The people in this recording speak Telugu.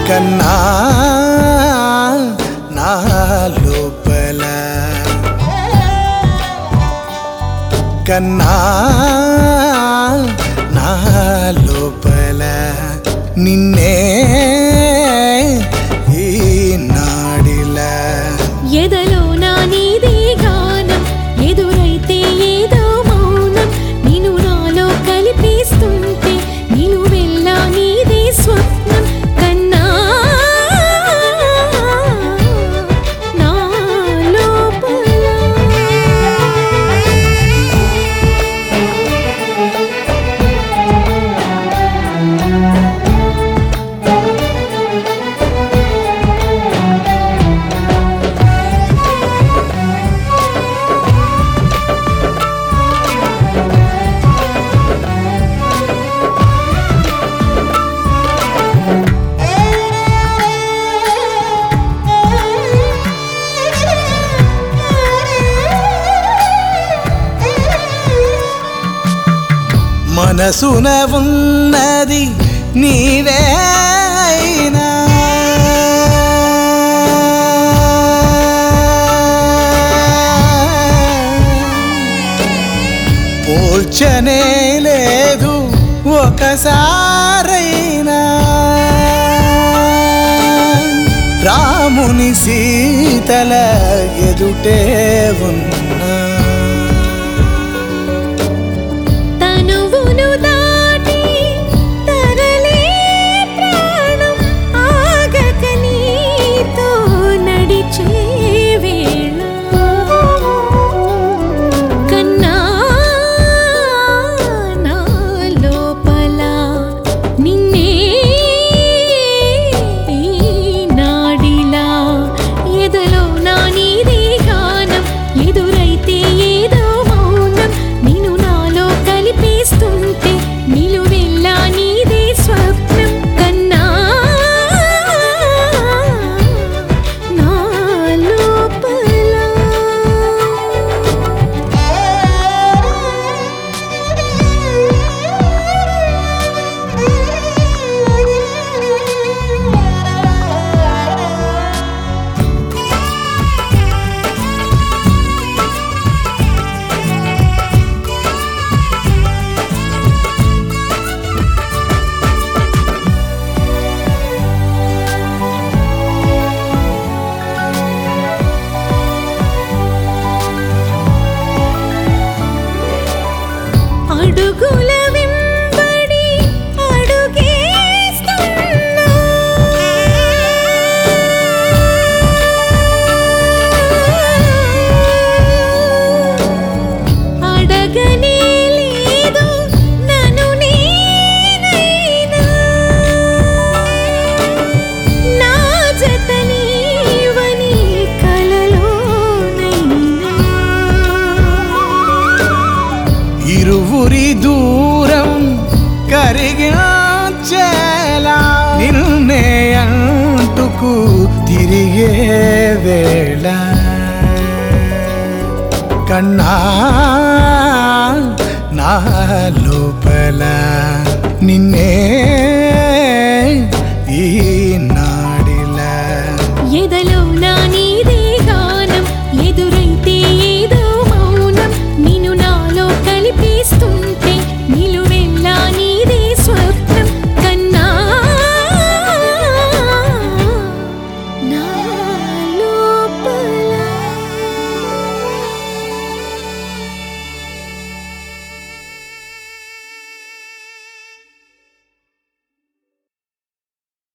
కన్నా నా లోపల కన్నా నా లోపల నిన్నే ఈ నాడిలా ఎదలో నా నీదే గానం ఎదురైతే ఏదో మౌనం నిన్ను నాలో కలిపిస్తుంటే నిన్ను వెళ్ళా నీదే స్వప్నం కన్నా నా మనసున ఉన్నది నీవే అయినా పోల్చనే లేదు ఒకసారైనా రాముని సీతల ఎదుటే ఉన్నా తనువును దాటి తరలే ప్రాణం ఆగక నీతో నడిచే వేళ కన్నా నా లోపల నిన్నే ఈ నాడిలా ఎదలో నా నీదే గానం ఎదురైతే ఏదో మౌనం నిన్ను నాలో కలిపేస్తుంటే నిలువెల్లా నీదే స్వప్నం కన్నా నా లోపల అడుగుల వెంబడి అడుగేస్తున్నా అడగనే లేదు నన్ను నేనైనా నా జత నీవని కలలోనైనా ఇరువురి దూరం కరిగించేలా నిన్నే అంటుకు తిరిగే వేళ కన్నా నా లోపల నిన్నే ఈ